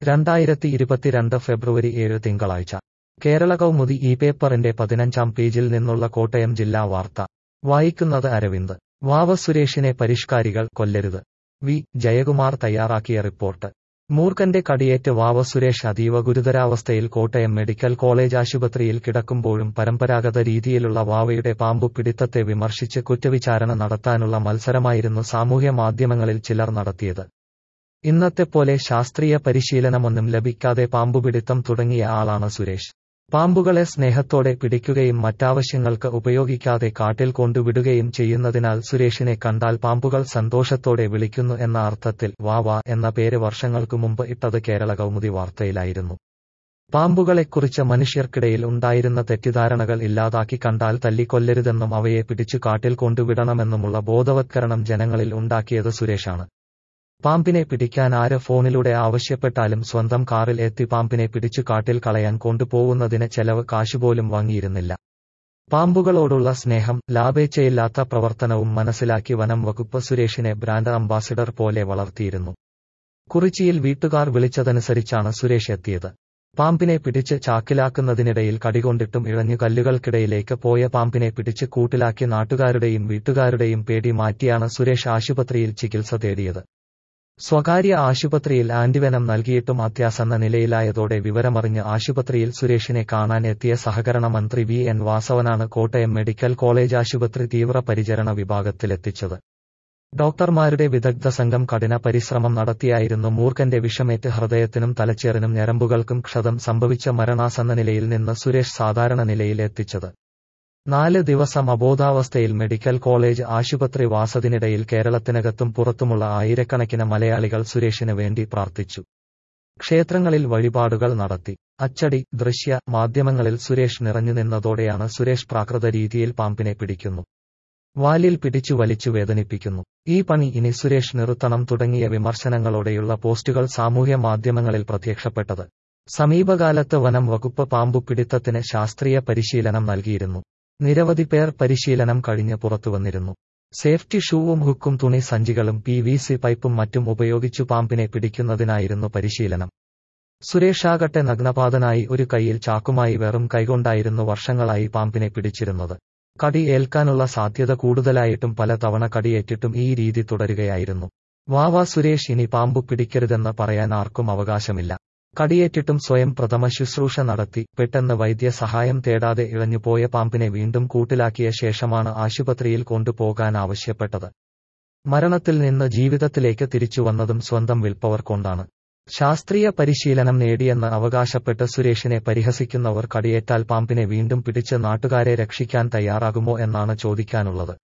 രണ്ടായിരത്തി ഇരുപത്തിരണ്ട് ഫെബ്രുവരി ഏഴ് തിങ്കളാഴ്ച കേരള കൗമുദി ഈ പേപ്പറിന്റെ പതിനഞ്ചാം പേജിൽ നിന്നുള്ള കോട്ടയം ജില്ലാ വാർത്ത വായിക്കുന്നത് അരവിന്ദ് വാവ സുരേഷിനെ പരിഷ്കാരികൾ കൊല്ലരുത് വി ജയകുമാർ തയ്യാറാക്കിയ റിപ്പോർട്ട് മൂർഖന്റെ കടിയേറ്റ് വാവ സുരേഷ് അതീവ ഗുരുതരാവസ്ഥയിൽ കോട്ടയം മെഡിക്കൽ കോളേജ് ആശുപത്രിയിൽ കിടക്കുമ്പോഴും പരമ്പരാഗത രീതിയിലുള്ള വാവയുടെ പാമ്പു പിടിത്തത്തെ വിമർശിച്ച് കുറ്റവിചാരണ നടത്താനുള്ള മത്സരമായിരുന്നു സാമൂഹ്യ മാധ്യമങ്ങളിൽ ചിലർ നടത്തിയത് ഇന്നത്തെപ്പോലെ ശാസ്ത്രീയ പരിശീലനമൊന്നും ലഭിക്കാതെ പാമ്പുപിടിത്തം തുടങ്ങിയ ആളാണ് സുരേഷ് പാമ്പുകളെ സ്നേഹത്തോടെ പിടിക്കുകയും മറ്റാവശ്യങ്ങൾക്ക് ഉപയോഗിക്കാതെ കാട്ടിൽ കൊണ്ടുവിടുകയും ചെയ്യുന്നതിനാൽ സുരേഷിനെ കണ്ടാൽ പാമ്പുകൾ സന്തോഷത്തോടെ വിളിക്കുന്നു എന്ന അർത്ഥത്തിൽ വാവ എന്ന പേര് വർഷങ്ങൾക്കു മുമ്പ് ഇട്ടത് കേരള കൗമുദി വാർത്തയിലായിരുന്നു പാമ്പുകളെക്കുറിച്ച് മനുഷ്യർക്കിടയിൽ ഉണ്ടായിരുന്ന തെറ്റിദ്ധാരണകൾ ഇല്ലാതാക്കി കണ്ടാൽ തല്ലിക്കൊല്ലരുതെന്നും അവയെ പിടിച്ചു കാട്ടിൽ കൊണ്ടുവിടണമെന്നുമുള്ള ബോധവത്കരണം ജനങ്ങളിൽ ഉണ്ടാക്കിയത് സുരേഷാണ് പാമ്പിനെ പിടിക്കാൻ ആര് ഫോണിലൂടെ ആവശ്യപ്പെട്ടാലും സ്വന്തം കാറിൽ എത്തി പാമ്പിനെ പിടിച്ചു കാട്ടിൽ കളയാൻ കൊണ്ടുപോകുന്നതിന് ചെലവ് കാശുപോലും വാങ്ങിയിരുന്നില്ല പാമ്പുകളോടുള്ള സ്നേഹം ലാഭേച്ഛയില്ലാത്ത പ്രവർത്തനവും മനസ്സിലാക്കി വനം വകുപ്പ് സുരേഷിനെ ബ്രാൻഡ് അംബാസിഡർ പോലെ വളർത്തിയിരുന്നു കുറിച്ചിയിൽ വീട്ടുകാർ വിളിച്ചതനുസരിച്ചാണ് സുരേഷ് എത്തിയത് പാമ്പിനെ പിടിച്ച് ചാക്കിലാക്കുന്നതിനിടയിൽ കടികൊണ്ടിട്ടും ഇഴഞ്ഞു കല്ലുകൾക്കിടയിലേക്ക് പോയ പാമ്പിനെ പിടിച്ച് കൂട്ടിലാക്കി നാട്ടുകാരുടെയും വീട്ടുകാരുടെയും പേടി മാറ്റിയാണ് സുരേഷ് ആശുപത്രിയിൽ ചികിത്സ തേടിയത് സ്വകാര്യ ആശുപത്രിയിൽ ആന്റിവെനം നൽകിയിട്ടും അത്യാസന്ന നിലയിലായതോടെ വിവരമറിഞ്ഞ് ആശുപത്രിയിൽ സുരേഷിനെ കാണാൻ എത്തിയ സഹകരണ മന്ത്രി വി എൻ വാസവനാണ് കോട്ടയം മെഡിക്കൽ കോളേജ് ആശുപത്രി തീവ്രപരിചരണ വിഭാഗത്തിലെത്തിച്ചത് ഡോക്ടർമാരുടെ വിദഗ്ധ സംഘം കഠിന പരിശ്രമം നടത്തിയായിരുന്നു മൂർഖന്റെ വിഷമേറ്റ് ഹൃദയത്തിനും തലച്ചേറിനും ഞരമ്പുകൾക്കും ക്ഷതം സംഭവിച്ച മരണാസന്ന നിലയിൽ നിന്ന് സുരേഷ് സാധാരണ നിലയിൽ എത്തിച്ചത് നാല് ദിവസം അബോധാവസ്ഥയിൽ മെഡിക്കൽ കോളേജ് ആശുപത്രി വാസത്തിനിടയിൽ കേരളത്തിനകത്തും പുറത്തുമുള്ള ആയിരക്കണക്കിന് മലയാളികൾ സുരേഷിന് വേണ്ടി പ്രാർത്ഥിച്ചു ക്ഷേത്രങ്ങളിൽ വഴിപാടുകൾ നടത്തി അച്ചടി ദൃശ്യ മാധ്യമങ്ങളിൽ സുരേഷ് നിറഞ്ഞു നിന്നതോടെയാണ് സുരേഷ് പ്രാകൃത രീതിയിൽ പാമ്പിനെ പിടിക്കുന്നു വാലിൽ പിടിച്ചു വലിച്ചു വേദനിപ്പിക്കുന്നു ഈ പണി ഇനി സുരേഷ് നിർത്തണം തുടങ്ങിയ വിമർശനങ്ങളോടെയുള്ള പോസ്റ്റുകൾ സാമൂഹ്യ മാധ്യമങ്ങളിൽ പ്രത്യക്ഷപ്പെട്ടത് സമീപകാലത്ത് വനം വകുപ്പ് പാമ്പു പിടിത്തത്തിന് ശാസ്ത്രീയ പരിശീലനം നൽകിയിരുന്നു നിരവധി പേർ പരിശീലനം കഴിഞ്ഞ് പുറത്തുവന്നിരുന്നു സേഫ്റ്റി ഷൂവും ഹുക്കും തുണി സഞ്ചികളും പി വി സി പൈപ്പും മറ്റും ഉപയോഗിച്ചു പാമ്പിനെ പിടിക്കുന്നതിനായിരുന്നു പരിശീലനം സുരേഷാകട്ടെ നഗ്നപാതനായി ഒരു കൈയിൽ ചാക്കുമായി വെറും കൈകൊണ്ടായിരുന്നു വർഷങ്ങളായി പാമ്പിനെ പിടിച്ചിരുന്നത് കടി ഏൽക്കാനുള്ള സാധ്യത കൂടുതലായിട്ടും പല തവണ കടിയേറ്റിട്ടും ഈ രീതി തുടരുകയായിരുന്നു വാവ സുരേഷ് ഇനി പാമ്പു പിടിക്കരുതെന്ന് പറയാൻ ആർക്കും അവകാശമില്ല കടിയേറ്റിട്ടും സ്വയം പ്രഥമ ശുശ്രൂഷ നടത്തി പെട്ടെന്ന് വൈദ്യസഹായം തേടാതെ ഇഴഞ്ഞുപോയ പാമ്പിനെ വീണ്ടും കൂട്ടിലാക്കിയ ശേഷമാണ് ആശുപത്രിയിൽ കൊണ്ടുപോകാൻ ആവശ്യപ്പെട്ടത് മരണത്തിൽ നിന്ന് ജീവിതത്തിലേക്ക് തിരിച്ചുവന്നതും സ്വന്തം വിൽപ്പവർ കൊണ്ടാണ് ശാസ്ത്രീയ പരിശീലനം നേടിയെന്ന് അവകാശപ്പെട്ട് സുരേഷിനെ പരിഹസിക്കുന്നവർ കടിയേറ്റാൽ പാമ്പിനെ വീണ്ടും പിടിച്ച് നാട്ടുകാരെ രക്ഷിക്കാൻ തയ്യാറാകുമോ എന്നാണ് ചോദിക്കാനുള്ളത്